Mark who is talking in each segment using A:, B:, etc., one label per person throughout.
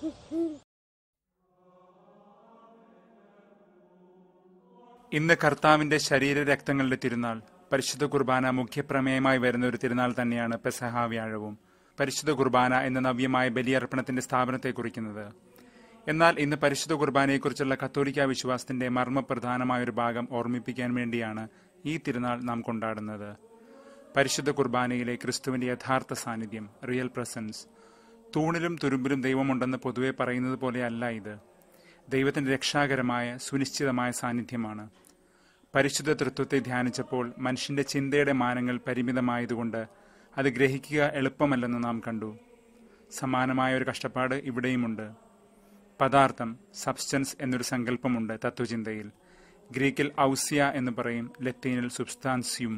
A: ഇന്ന് കർത്താവിന്റെ ശരീര രക്തങ്ങളുടെ തിരുനാൾ പരിശുദ്ധ കുർബാന മുഖ്യപ്രമേയമായി വരുന്ന ഒരു തിരുനാൾ തന്നെയാണ് പെസഹ വ്യാഴവും പരിശുദ്ധ കുർബാന എന്ന നവ്യമായ ബലിയർപ്പണത്തിന്റെ സ്ഥാപനത്തെ കുറിക്കുന്നത് എന്നാൽ ഇന്ന് പരിശുദ്ധ കുർബാനയെക്കുറിച്ചുള്ള കത്തോലിക്ക വിശ്വാസത്തിന്റെ മർമ്മപ്രധാനമായ ഒരു ഭാഗം ഓർമ്മിപ്പിക്കാൻ വേണ്ടിയാണ് ഈ തിരുനാൾ നാം കൊണ്ടാടുന്നത് പരിശുദ്ധ കുർബാനയിലെ ക്രിസ്തുവിന്റെ യഥാർത്ഥ സാന്നിധ്യം റിയൽ പ്രസൻസ് തൂണിലും തുരുമ്പിലും ദൈവമുണ്ടെന്ന് പൊതുവെ പറയുന്നത് പോലെയല്ല ഇത് ദൈവത്തിന്റെ രക്ഷാകരമായ സുനിശ്ചിതമായ സാന്നിധ്യമാണ് പരിശുദ്ധ തൃത്വത്തെ ധ്യാനിച്ചപ്പോൾ മനുഷ്യന്റെ ചിന്തയുടെ മാനങ്ങൾ പരിമിതമായതുകൊണ്ട് അത് ഗ്രഹിക്കുക എളുപ്പമല്ലെന്ന് നാം കണ്ടു സമാനമായ ഒരു കഷ്ടപ്പാട് ഇവിടെയുമുണ്ട് പദാർത്ഥം സബ്സ്റ്റൻസ് എന്നൊരു സങ്കല്പമുണ്ട് തത്വചിന്തയിൽ ഗ്രീക്കിൽ ഔസിയ എന്ന് പറയും ലത്തീനിൽ സുബ്സ്താൻസ്യും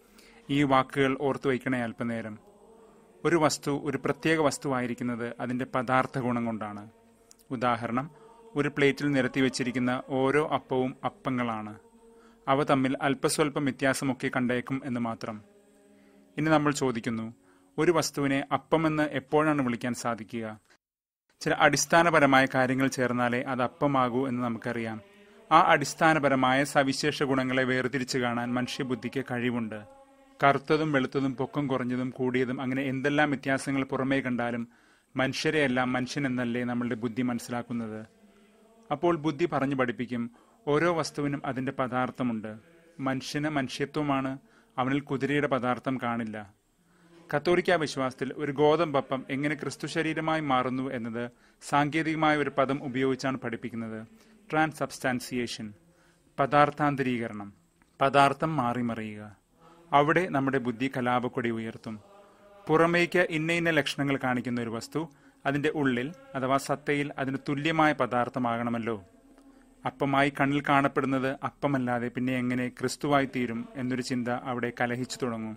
A: ഈ വാക്കുകൾ ഓർത്തു വയ്ക്കണേ അല്പനേരം ഒരു വസ്തു ഒരു പ്രത്യേക വസ്തുവായിരിക്കുന്നത് അതിന്റെ പദാർത്ഥ ഗുണം കൊണ്ടാണ് ഉദാഹരണം ഒരു പ്ലേറ്റിൽ നിരത്തി വെച്ചിരിക്കുന്ന ഓരോ അപ്പവും അപ്പങ്ങളാണ് അവ തമ്മിൽ അല്പസ്വല്പം വ്യത്യാസമൊക്കെ കണ്ടേക്കും എന്ന് മാത്രം ഇനി നമ്മൾ ചോദിക്കുന്നു ഒരു വസ്തുവിനെ അപ്പമെന്ന് എപ്പോഴാണ് വിളിക്കാൻ സാധിക്കുക ചില അടിസ്ഥാനപരമായ കാര്യങ്ങൾ ചേർന്നാലേ അത് അപ്പമാകൂ എന്ന് നമുക്കറിയാം ആ അടിസ്ഥാനപരമായ സവിശേഷ ഗുണങ്ങളെ വേർതിരിച്ചു കാണാൻ മനുഷ്യബുദ്ധിക്ക് കഴിവുണ്ട് കറുത്തതും വെളുത്തതും പൊക്കം കുറഞ്ഞതും കൂടിയതും അങ്ങനെ എന്തെല്ലാം വ്യത്യാസങ്ങൾ പുറമേ കണ്ടാലും മനുഷ്യരെയെല്ലാം മനുഷ്യൻ എന്നല്ലേ നമ്മളുടെ ബുദ്ധി മനസ്സിലാക്കുന്നത് അപ്പോൾ ബുദ്ധി പറഞ്ഞു പഠിപ്പിക്കും ഓരോ വസ്തുവിനും അതിന്റെ പദാർത്ഥമുണ്ട് മനുഷ്യന് മനുഷ്യത്വമാണ് അവനിൽ കുതിരയുടെ പദാർത്ഥം കാണില്ല കത്തോലിക്ക വിശ്വാസത്തിൽ ഒരു ഗോതമ്പപ്പം എങ്ങനെ ക്രിസ്തു ശരീരമായി മാറുന്നു എന്നത് സാങ്കേതികമായ ഒരു പദം ഉപയോഗിച്ചാണ് പഠിപ്പിക്കുന്നത് ട്രാൻസബ്സ്റ്റാൻസിയേഷൻ പദാർത്ഥാന്തരീകരണം പദാർത്ഥം മാറിമറിയുക അവിടെ നമ്മുടെ ബുദ്ധി കലാപക്കൊടി ഉയർത്തും പുറമേക്ക് ഇന്ന ഇന്ന ലക്ഷണങ്ങൾ കാണിക്കുന്ന ഒരു വസ്തു അതിന്റെ ഉള്ളിൽ അഥവാ സത്തയിൽ അതിന് തുല്യമായ പദാർത്ഥമാകണമല്ലോ അപ്പമായി കണ്ണിൽ കാണപ്പെടുന്നത് അപ്പമല്ലാതെ പിന്നെ എങ്ങനെ ക്രിസ്തുവായി തീരും എന്നൊരു ചിന്ത അവിടെ കലഹിച്ചു തുടങ്ങും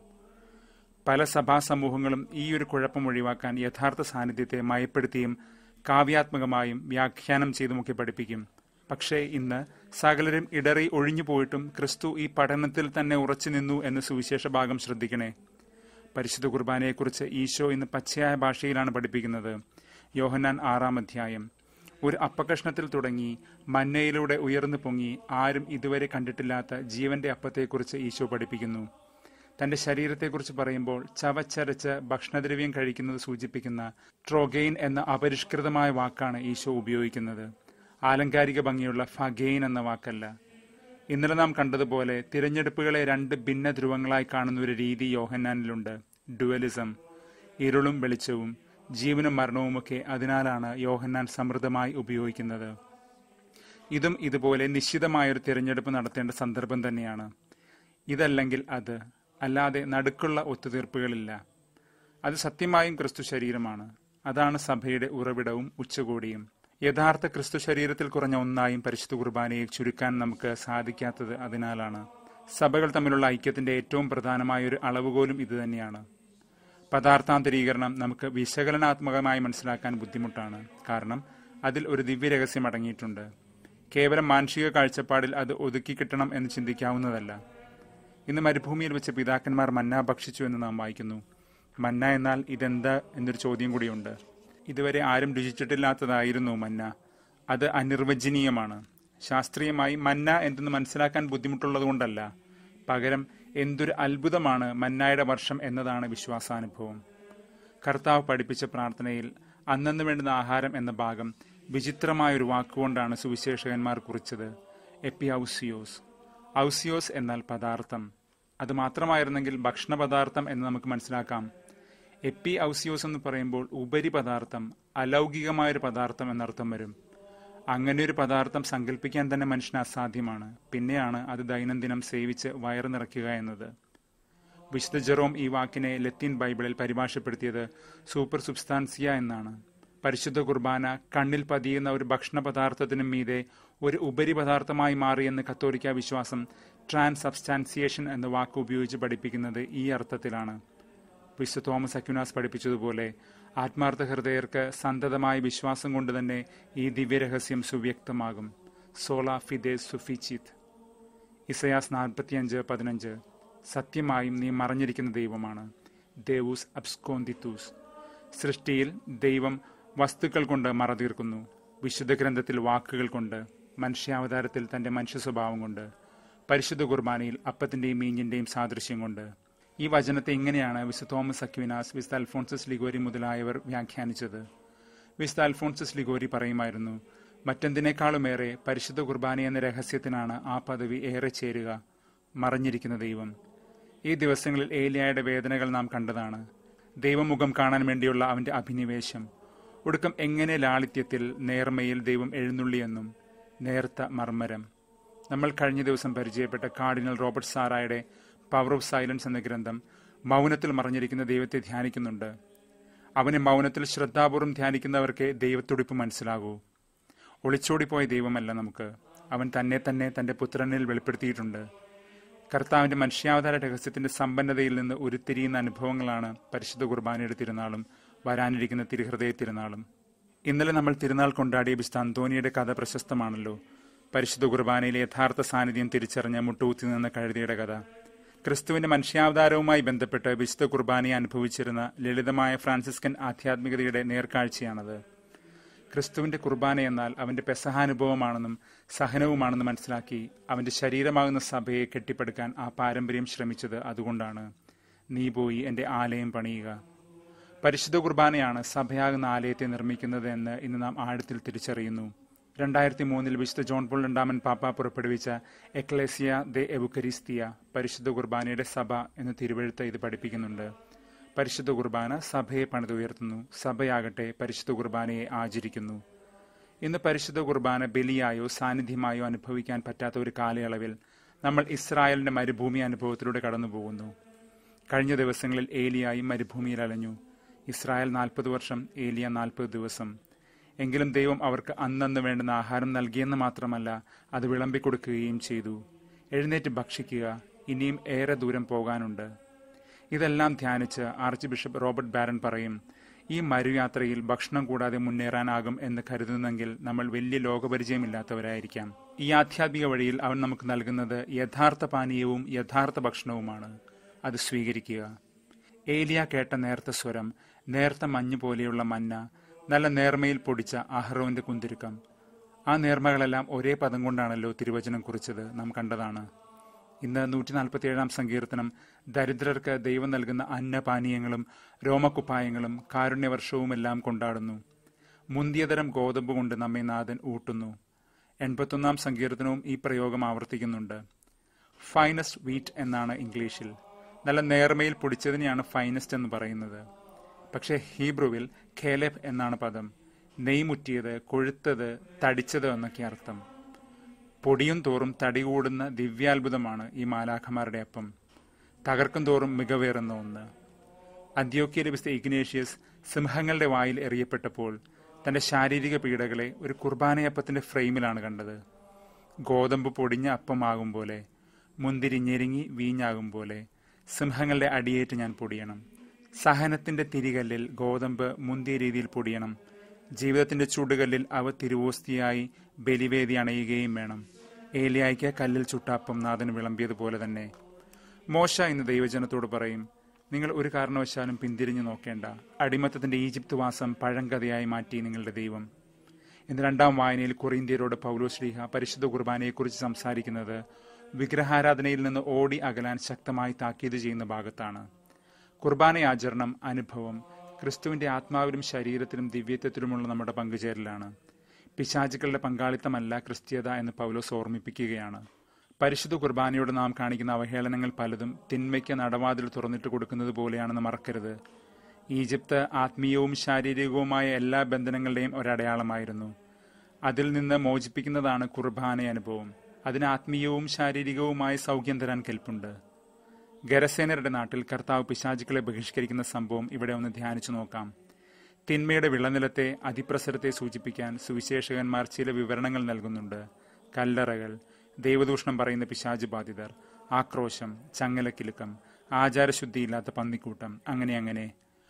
A: പല സഭാ സമൂഹങ്ങളും ഈ ഒരു കുഴപ്പം ഒഴിവാക്കാൻ യഥാർത്ഥ സാന്നിധ്യത്തെ മയപ്പെടുത്തിയും കാവ്യാത്മകമായും വ്യാഖ്യാനം ചെയ്തുമൊക്കെ പഠിപ്പിക്കും പക്ഷേ ഇന്ന് സകലരും ഇടറി ഒഴിഞ്ഞു പോയിട്ടും ക്രിസ്തു ഈ പഠനത്തിൽ തന്നെ ഉറച്ചു നിന്നു എന്ന് സുവിശേഷ ഭാഗം ശ്രദ്ധിക്കണേ പരിശുദ്ധ കുർബാനയെക്കുറിച്ച് ഈശോ ഇന്ന് പച്ചയായ ഭാഷയിലാണ് പഠിപ്പിക്കുന്നത് യോഹന്നാൻ ആറാം അധ്യായം ഒരു അപ്പകഷ്ണത്തിൽ തുടങ്ങി മന്നയിലൂടെ ഉയർന്നു പൊങ്ങി ആരും ഇതുവരെ കണ്ടിട്ടില്ലാത്ത ജീവന്റെ അപ്പത്തെക്കുറിച്ച് ഈശോ പഠിപ്പിക്കുന്നു തന്റെ ശരീരത്തെക്കുറിച്ച് പറയുമ്പോൾ ചവച്ചരച്ച് ഭക്ഷണദ്രവ്യം കഴിക്കുന്നത് സൂചിപ്പിക്കുന്ന ട്രോഗെയിൻ എന്ന അപരിഷ്കൃതമായ വാക്കാണ് ഈശോ ഉപയോഗിക്കുന്നത് ആലങ്കാരിക ഭംഗിയുള്ള ഫഗെയിൻ എന്ന വാക്കല്ല ഇന്നലെ നാം കണ്ടതുപോലെ തിരഞ്ഞെടുപ്പുകളെ രണ്ട് ഭിന്ന ധ്രുവങ്ങളായി കാണുന്ന ഒരു രീതി യോഹന്നാനിലുണ്ട് ഡുവലിസം ഇരുളും വെളിച്ചവും ജീവനും മരണവുമൊക്കെ അതിനാലാണ് യോഹന്നാൻ സമൃദ്ധമായി ഉപയോഗിക്കുന്നത് ഇതും ഇതുപോലെ നിശ്ചിതമായൊരു തിരഞ്ഞെടുപ്പ് നടത്തേണ്ട സന്ദർഭം തന്നെയാണ് ഇതല്ലെങ്കിൽ അത് അല്ലാതെ നടുക്കുള്ള ഒത്തുതീർപ്പുകളില്ല അത് സത്യമായും ക്രിസ്തു ശരീരമാണ് അതാണ് സഭയുടെ ഉറവിടവും ഉച്ചകോടിയും യഥാർത്ഥ ക്രിസ്തു ശരീരത്തിൽ കുറഞ്ഞ ഒന്നായും പരിശുദ്ധ കുർബാനയെ ചുരുക്കാൻ നമുക്ക് സാധിക്കാത്തത് അതിനാലാണ് സഭകൾ തമ്മിലുള്ള ഐക്യത്തിന്റെ ഏറ്റവും പ്രധാനമായ ഒരു അളവുകോലും ഇതുതന്നെയാണ് പദാർത്ഥാന്തരീകരണം നമുക്ക് വിശകലനാത്മകമായി മനസ്സിലാക്കാൻ ബുദ്ധിമുട്ടാണ് കാരണം അതിൽ ഒരു ദിവ്യരഹസ്യം അടങ്ങിയിട്ടുണ്ട് കേവലം മാനുഷിക കാഴ്ചപ്പാടിൽ അത് ഒതുക്കി കിട്ടണം എന്ന് ചിന്തിക്കാവുന്നതല്ല ഇന്ന് മരുഭൂമിയിൽ വെച്ച് പിതാക്കന്മാർ മന്ന ഭക്ഷിച്ചു എന്ന് നാം വായിക്കുന്നു മന്ന എന്നാൽ ഇതെന്താ എന്നൊരു ചോദ്യം കൂടിയുണ്ട് ഇതുവരെ ആരും രുചിച്ചിട്ടില്ലാത്തതായിരുന്നു മന്ന അത് അനിർവചനീയമാണ് ശാസ്ത്രീയമായി മന്ന എന്തെന്ന് മനസ്സിലാക്കാൻ ബുദ്ധിമുട്ടുള്ളതുകൊണ്ടല്ല പകരം എന്തൊരു അത്ഭുതമാണ് മന്നായുടെ വർഷം എന്നതാണ് വിശ്വാസാനുഭവം കർത്താവ് പഠിപ്പിച്ച പ്രാർത്ഥനയിൽ അന്നു വേണ്ടുന്ന ആഹാരം എന്ന ഭാഗം വിചിത്രമായ ഒരു വാക്കുകൊണ്ടാണ് സുവിശേഷകന്മാർ കുറിച്ചത് എപ്പി ഔസിയോസ് ഔസിയോസ് എന്നാൽ പദാർത്ഥം അത് മാത്രമായിരുന്നെങ്കിൽ ഭക്ഷണ പദാർത്ഥം എന്ന് നമുക്ക് മനസ്സിലാക്കാം എപ്പി ഔസിയോസ് എന്ന് പറയുമ്പോൾ ഉപരി പദാർത്ഥം അലൗകികമായൊരു പദാർത്ഥം എന്നർത്ഥം വരും അങ്ങനെ ഒരു പദാർത്ഥം സങ്കല്പിക്കാൻ തന്നെ മനുഷ്യന് അസാധ്യമാണ് പിന്നെയാണ് അത് ദൈനംദിനം സേവിച്ച് വയറ് നിറയ്ക്കുക എന്നത് വിശുദ്ധ ജെറോം ഈ വാക്കിനെ ലത്തീൻ ബൈബിളിൽ പരിഭാഷപ്പെടുത്തിയത് സൂപ്പർ സുബ്സ്താൻസിയ എന്നാണ് പരിശുദ്ധ കുർബാന കണ്ണിൽ പതിയുന്ന ഒരു ഭക്ഷണ പദാർത്ഥത്തിനും മീതെ ഒരു ഉപരി പദാർത്ഥമായി മാറിയെന്ന് കത്തോലിക്ക വിശ്വാസം ട്രാൻസ് സബ്സ്റ്റാൻസിയേഷൻ എന്ന വാക്ക് ഉപയോഗിച്ച് പഠിപ്പിക്കുന്നത് ഈ അർത്ഥത്തിലാണ് വിശുദ്ധ തോമസ് അക്യുനാസ് പഠിപ്പിച്ചതുപോലെ ആത്മാർത്ഥ ഹൃദയർക്ക് സന്തതമായ വിശ്വാസം കൊണ്ട് തന്നെ ഈ ദിവ്യരഹസ്യം സുവ്യക്തമാകും സോള ഫിദെ സുഫിച്ചിത് ഇസയാസ് നാൽപ്പത്തിയഞ്ച് പതിനഞ്ച് സത്യമായും നീ മറഞ്ഞിരിക്കുന്ന ദൈവമാണ് ദേവൂസ് അബ്സ്കോന്തിത്തൂസ് സൃഷ്ടിയിൽ ദൈവം വസ്തുക്കൾ കൊണ്ട് മറതീർക്കുന്നു വിശുദ്ധ ഗ്രന്ഥത്തിൽ വാക്കുകൾ കൊണ്ട് മനുഷ്യാവതാരത്തിൽ തന്റെ മനുഷ്യ സ്വഭാവം കൊണ്ട് പരിശുദ്ധ കുർബാനയിൽ അപ്പത്തിന്റെയും മീഞ്ഞിന്റെയും സാദൃശ്യം കൊണ്ട് ഈ വചനത്തെ ഇങ്ങനെയാണ് വിശു തോമസ് അക്വിനാസ് വിസ്ത അൽഫോൺസസ് ലിഗോരി മുതലായവർ വ്യാഖ്യാനിച്ചത് വിസ്ത അൽഫോൺസസ് ലിഗോരി പറയുമായിരുന്നു മറ്റെന്തിനേക്കാളുമേറെ പരിശുദ്ധ കുർബാന എന്ന രഹസ്യത്തിനാണ് ആ പദവി ഏറെ ചേരുക മറഞ്ഞിരിക്കുന്ന ദൈവം ഈ ദിവസങ്ങളിൽ ഏലിയായുടെ വേദനകൾ നാം കണ്ടതാണ് ദൈവമുഖം കാണാൻ വേണ്ടിയുള്ള അവന്റെ അഭിനിവേശം ഒടുക്കം എങ്ങനെ ലാളിത്യത്തിൽ നേർമയിൽ ദൈവം എഴുന്നള്ളിയെന്നും നേർത്ത മർമ്മരം നമ്മൾ കഴിഞ്ഞ ദിവസം പരിചയപ്പെട്ട കാർഡിനൽ റോബർട്ട് സാറായുടെ പവർ ഓഫ് സൈലൻസ് എന്ന ഗ്രന്ഥം മൗനത്തിൽ മറഞ്ഞിരിക്കുന്ന ദൈവത്തെ ധ്യാനിക്കുന്നുണ്ട് അവനെ മൗനത്തിൽ ശ്രദ്ധാപൂർവം ധ്യാനിക്കുന്നവർക്ക് ദൈവത്തുടിപ്പ് മനസ്സിലാകൂ ഒളിച്ചോടിപ്പോയ ദൈവമല്ല നമുക്ക് അവൻ തന്നെ തന്നെ തന്റെ പുത്രനിൽ വെളിപ്പെടുത്തിയിട്ടുണ്ട് കർത്താവിന്റെ മനുഷ്യാവതാര രഹസ്യത്തിന്റെ സമ്പന്നതയിൽ നിന്ന് ഉരുത്തിരിയുന്ന അനുഭവങ്ങളാണ് പരിശുദ്ധ കുർബാനയുടെ തിരുനാളും വരാനിരിക്കുന്ന തിരുഹൃദയ തിരുനാളും ഇന്നലെ നമ്മൾ തിരുനാൾ കൊണ്ടാടിയ വിശുദ്ധ അന്തോണിയുടെ കഥ പ്രശസ്തമാണല്ലോ പരിശുദ്ധ കുർബാനയിലെ യഥാർത്ഥ സാന്നിധ്യം തിരിച്ചറിഞ്ഞ മുട്ടൂത്തി നിന്ന കഴുതിയുടെ കഥ ക്രിസ്തുവിന്റെ മനുഷ്യാവതാരവുമായി ബന്ധപ്പെട്ട് വിശുദ്ധ കുർബാനയെ അനുഭവിച്ചിരുന്ന ലളിതമായ ഫ്രാൻസിസ്കൻ ആധ്യാത്മികതയുടെ നേർക്കാഴ്ചയാണത് ക്രിസ്തുവിന്റെ കുർബാന എന്നാൽ അവന്റെ പെസഹാനുഭവമാണെന്നും സഹനവുമാണെന്നും മനസ്സിലാക്കി അവന്റെ ശരീരമാകുന്ന സഭയെ കെട്ടിപ്പടുക്കാൻ ആ പാരമ്പര്യം ശ്രമിച്ചത് അതുകൊണ്ടാണ് നീ പോയി എന്റെ ആലയം പണിയുക പരിശുദ്ധ കുർബാനയാണ് സഭയാകുന്ന ആലയത്തെ നിർമ്മിക്കുന്നത് എന്ന് ഇന്ന് നാം ആഴത്തിൽ തിരിച്ചറിയുന്നു രണ്ടായിരത്തി മൂന്നിൽ വിശുദ്ധ ജോൺ പോൾ രണ്ടാമൻ പാപ്പ പുറപ്പെടുവിച്ച എക്ലേസിയ ദെ എവുക്കരിസ്തിയ പരിശുദ്ധ കുർബാനയുടെ സഭ എന്ന തിരുവഴുത്ത് ഇത് പഠിപ്പിക്കുന്നുണ്ട് പരിശുദ്ധ കുർബാന സഭയെ പണിതുയർത്തുന്നു സഭയാകട്ടെ പരിശുദ്ധ കുർബാനയെ ആചരിക്കുന്നു ഇന്ന് പരിശുദ്ധ കുർബാന ബലിയായോ സാന്നിധ്യമായോ അനുഭവിക്കാൻ പറ്റാത്ത ഒരു കാലയളവിൽ നമ്മൾ ഇസ്രായേലിന്റെ മരുഭൂമി അനുഭവത്തിലൂടെ കടന്നുപോകുന്നു കഴിഞ്ഞ ദിവസങ്ങളിൽ ഏലിയായി മരുഭൂമിയിൽ അലഞ്ഞു ഇസ്രായേൽ നാൽപ്പത് വർഷം ഏലിയ നാൽപ്പത് ദിവസം എങ്കിലും ദൈവം അവർക്ക് അന്നന്ന് വേണ്ടുന്ന ആഹാരം നൽകിയെന്ന് മാത്രമല്ല അത് വിളമ്പിക്കൊടുക്കുകയും ചെയ്തു എഴുന്നേറ്റ് ഭക്ഷിക്കുക ഇനിയും ഏറെ ദൂരം പോകാനുണ്ട് ഇതെല്ലാം ധ്യാനിച്ച് ആർച്ച് ബിഷപ്പ് റോബർട്ട് ബാരൻ പറയും ഈ മരുയാത്രയിൽ ഭക്ഷണം കൂടാതെ മുന്നേറാനാകും എന്ന് കരുതുന്നെങ്കിൽ നമ്മൾ വലിയ ലോകപരിചയമില്ലാത്തവരായിരിക്കാം ഈ ആധ്യാത്മിക വഴിയിൽ അവൻ നമുക്ക് നൽകുന്നത് യഥാർത്ഥ പാനീയവും യഥാർത്ഥ ഭക്ഷണവുമാണ് അത് സ്വീകരിക്കുക ഏലിയ കേട്ട നേർത്ത സ്വരം നേർത്ത മഞ്ഞ് പോലെയുള്ള മന്ന നല്ല നേർമയിൽ പൊടിച്ച അഹ്റോന്റെ കുന്തിരുക്കം ആ നേർമകളെല്ലാം ഒരേ പദം കൊണ്ടാണല്ലോ തിരുവചനം കുറിച്ചത് നാം കണ്ടതാണ് ഇന്ന് നൂറ്റി നാൽപ്പത്തി ഏഴാം സങ്കീർത്തനം ദരിദ്രർക്ക് ദൈവം നൽകുന്ന അന്നപാനീയങ്ങളും രോമക്കുപ്പായങ്ങളും കാരുണ്യവർഷവുമെല്ലാം കൊണ്ടാടുന്നു മുന്തിയതരം ഗോതമ്പ് കൊണ്ട് നമ്മെ നാഥൻ ഊട്ടുന്നു എൺപത്തൊന്നാം സങ്കീർത്തനവും ഈ പ്രയോഗം ആവർത്തിക്കുന്നുണ്ട് ഫൈനസ്റ്റ് വീറ്റ് എന്നാണ് ഇംഗ്ലീഷിൽ നല്ല നേർമയിൽ പൊടിച്ചതിനെയാണ് ഫൈനസ്റ്റ് എന്ന് പറയുന്നത് പക്ഷേ ഹീബ്രുവിൽ ഖേലെബ് എന്നാണ് പദം നെയ്മുറ്റിയത് കൊഴുത്തത് തടിച്ചത് എന്നൊക്കെ അർത്ഥം പൊടിയും തോറും തടി കൂടുന്ന ദിവ്യാത്ഭുതമാണ് ഈ മാലാഖമാരുടെ അപ്പം തകർക്കും തോറും മികവേറുന്ന ഒന്ന് അന്ത്യോക്കിയ വിസ്ത ഇഗ്നേഷ്യസ് സിംഹങ്ങളുടെ വായിൽ എറിയപ്പെട്ടപ്പോൾ തന്റെ ശാരീരിക പീഡകളെ ഒരു കുർബാനയപ്പത്തിന്റെ ഫ്രെയിമിലാണ് കണ്ടത് ഗോതമ്പ് പൊടിഞ്ഞ അപ്പമാകും പോലെ മുന്തിരി ഞെരുങ്ങി വീഞ്ഞാകും പോലെ സിംഹങ്ങളുടെ അടിയേറ്റ് ഞാൻ പൊടിയണം സഹനത്തിന്റെ തിരികല്ലിൽ ഗോതമ്പ് മുന്തിയ രീതിയിൽ പൊടിയണം ജീവിതത്തിന്റെ ചുടുകല്ലിൽ അവ തിരുവോസ്തിയായി ബലിവേദി അണയുകയും വേണം ഏലിയായിക്ക് കല്ലിൽ ചുട്ടാപ്പം നാഥന് വിളമ്പിയതുപോലെ തന്നെ മോശ ഇന്ന് ദൈവജനത്തോട് പറയും നിങ്ങൾ ഒരു കാരണവശാലും പിന്തിരിഞ്ഞു നോക്കേണ്ട അടിമത്തത്തിന്റെ ഈജിപ്ത് വാസം പഴങ്കഥയായി മാറ്റി നിങ്ങളുടെ ദൈവം ഇന്ന് രണ്ടാം വായനയിൽ കൊറിന്ത്യരോട് പൗലോശ്ലീഹ പരിശുദ്ധ കുർബാനയെക്കുറിച്ച് സംസാരിക്കുന്നത് വിഗ്രഹാരാധനയിൽ നിന്ന് ഓടി അകലാൻ ശക്തമായി താക്കീത് ചെയ്യുന്ന ഭാഗത്താണ് കുർബാനയാചരണം അനുഭവം ക്രിസ്തുവിന്റെ ആത്മാവിലും ശരീരത്തിലും ദിവ്യത്വത്തിലുമുള്ള നമ്മുടെ പങ്കുചേരലാണ് പിശാചുക്കളുടെ പങ്കാളിത്തമല്ല ക്രിസ്ത്യത എന്ന് പൗലോസ് ഓർമ്മിപ്പിക്കുകയാണ് പരിശുദ്ധ കുർബാനയോട് നാം കാണിക്കുന്ന അവഹേളനങ്ങൾ പലതും തിന്മയ്ക്ക് നടവാതിൽ തുറന്നിട്ട് കൊടുക്കുന്നത് പോലെയാണെന്ന് മറക്കരുത് ഈജിപ്ത് ആത്മീയവും ശാരീരികവുമായ എല്ലാ ബന്ധനങ്ങളുടെയും ഒരടയാളമായിരുന്നു അതിൽ നിന്ന് മോചിപ്പിക്കുന്നതാണ് കുർബാന അനുഭവം അതിന് ആത്മീയവും ശാരീരികവുമായ സൗഖ്യം തരാൻ കെൽപ്പുണ്ട് ഗരസേനരുടെ നാട്ടിൽ കർത്താവ് പിശാചുക്കളെ ബഹിഷ്കരിക്കുന്ന സംഭവം ഇവിടെ ഒന്ന് ധ്യാനിച്ചു നോക്കാം തിന്മയുടെ വിളനിലത്തെ അതിപ്രസരത്തെ സൂചിപ്പിക്കാൻ സുവിശേഷകന്മാർ ചില വിവരണങ്ങൾ നൽകുന്നുണ്ട് കല്ലറകൾ ദൈവദൂഷണം പറയുന്ന പിശാജ് ബാധിതർ ആക്രോശം ചങ്ങലക്കിലുക്കം ആചാരശുദ്ധിയില്ലാത്ത പന്നിക്കൂട്ടം അങ്ങനെ അങ്ങനെ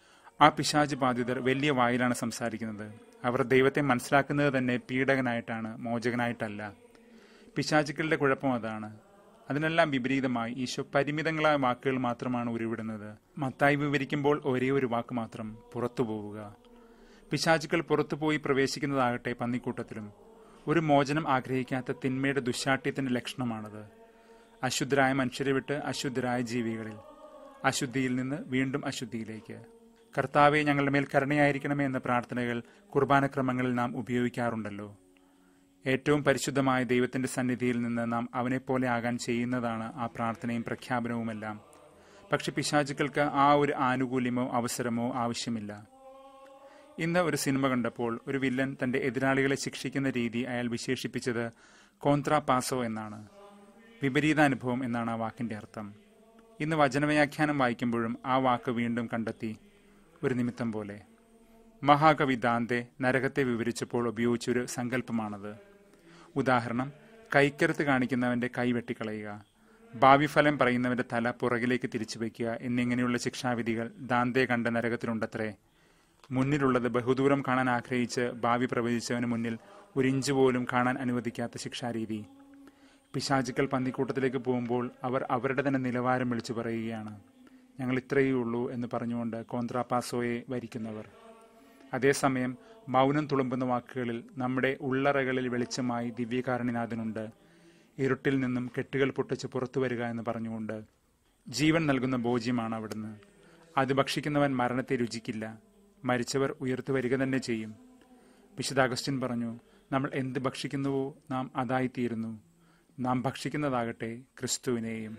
A: ആ പിശാജ് ബാധിതർ വലിയ വായിലാണ് സംസാരിക്കുന്നത് അവർ ദൈവത്തെ മനസ്സിലാക്കുന്നത് തന്നെ പീഡകനായിട്ടാണ് മോചകനായിട്ടല്ല പിശാചുക്കളുടെ കുഴപ്പം അതാണ് അതിനെല്ലാം വിപരീതമായി ഈശോ പരിമിതങ്ങളായ വാക്കുകൾ മാത്രമാണ് ഉരുവിടുന്നത് മത്തായി വിവരിക്കുമ്പോൾ ഒരേ ഒരു വാക്ക് മാത്രം പുറത്തു പോവുക പിശാചുക്കൾ പുറത്തുപോയി പ്രവേശിക്കുന്നതാകട്ടെ പന്നിക്കൂട്ടത്തിലും ഒരു മോചനം ആഗ്രഹിക്കാത്ത തിന്മയുടെ ദുശാഠ്യത്തിന്റെ ലക്ഷണമാണത് അശുദ്ധരായ മനുഷ്യരെ വിട്ട് അശുദ്ധരായ ജീവികളിൽ അശുദ്ധിയിൽ നിന്ന് വീണ്ടും അശുദ്ധിയിലേക്ക് കർത്താവെ ഞങ്ങളുടെ മേൽ കരുണയായിരിക്കണമേ എന്ന പ്രാർത്ഥനകൾ കുർബാനക്രമങ്ങളിൽ നാം ഉപയോഗിക്കാറുണ്ടല്ലോ ഏറ്റവും പരിശുദ്ധമായ ദൈവത്തിന്റെ സന്നിധിയിൽ നിന്ന് നാം അവനെപ്പോലെ ആകാൻ ചെയ്യുന്നതാണ് ആ പ്രാർത്ഥനയും പ്രഖ്യാപനവുമെല്ലാം പക്ഷെ പിശാചുക്കൾക്ക് ആ ഒരു ആനുകൂല്യമോ അവസരമോ ആവശ്യമില്ല ഇന്ന് ഒരു സിനിമ കണ്ടപ്പോൾ ഒരു വില്ലൻ തന്റെ എതിരാളികളെ ശിക്ഷിക്കുന്ന രീതി അയാൾ വിശേഷിപ്പിച്ചത് കോന്ത്രാ പാസോ എന്നാണ് വിപരീതാനുഭവം എന്നാണ് ആ വാക്കിന്റെ അർത്ഥം ഇന്ന് വചനവ്യാഖ്യാനം വായിക്കുമ്പോഴും ആ വാക്ക് വീണ്ടും കണ്ടെത്തി ഒരു നിമിത്തം പോലെ മഹാകവി ദാന്തെ നരകത്തെ വിവരിച്ചപ്പോൾ ഉപയോഗിച്ചൊരു സങ്കല്പമാണത് ഉദാഹരണം കൈക്കരുത്ത് കാണിക്കുന്നവന്റെ കൈ വെട്ടിക്കളയുക ഭാവിഫലം പറയുന്നവന്റെ തല പുറകിലേക്ക് തിരിച്ചു വയ്ക്കുക എന്നിങ്ങനെയുള്ള ശിക്ഷാവിധികൾ ദാന്തെ കണ്ട നരകത്തിലുണ്ടത്രേ മുന്നിലുള്ളത് ബഹുദൂരം കാണാൻ ആഗ്രഹിച്ച് ഭാവി പ്രവചിച്ചവന് മുന്നിൽ ഒരു ഇഞ്ച് പോലും കാണാൻ അനുവദിക്കാത്ത ശിക്ഷാരീതി പിശാചുക്കൾ പന്നിക്കൂട്ടത്തിലേക്ക് പോകുമ്പോൾ അവർ അവരുടെ തന്നെ നിലവാരം വിളിച്ചു പറയുകയാണ് ഞങ്ങൾ ഇത്രയേ ഉള്ളൂ എന്ന് പറഞ്ഞുകൊണ്ട് കോന്ത്രാപാസോയെ വരിക്കുന്നവർ അതേസമയം മൗനം തുളുമ്പുന്ന വാക്കുകളിൽ നമ്മുടെ ഉള്ളറകളിൽ വെളിച്ചമായി ദിവ്യകാരണിനാഥനുണ്ട് ഇരുട്ടിൽ നിന്നും കെട്ടുകൾ പൊട്ടിച്ച് പുറത്തു വരിക എന്ന് പറഞ്ഞുകൊണ്ട് ജീവൻ നൽകുന്ന ഭോജ്യമാണ് അവിടുന്ന് അത് ഭക്ഷിക്കുന്നവൻ മരണത്തെ രുചിക്കില്ല മരിച്ചവർ ഉയർത്തു വരിക തന്നെ ചെയ്യും വിശുദ്ധ അഗസ്റ്റിൻ പറഞ്ഞു നമ്മൾ എന്ത് ഭക്ഷിക്കുന്നുവോ നാം അതായിത്തീരുന്നു നാം ഭക്ഷിക്കുന്നതാകട്ടെ ക്രിസ്തുവിനെയും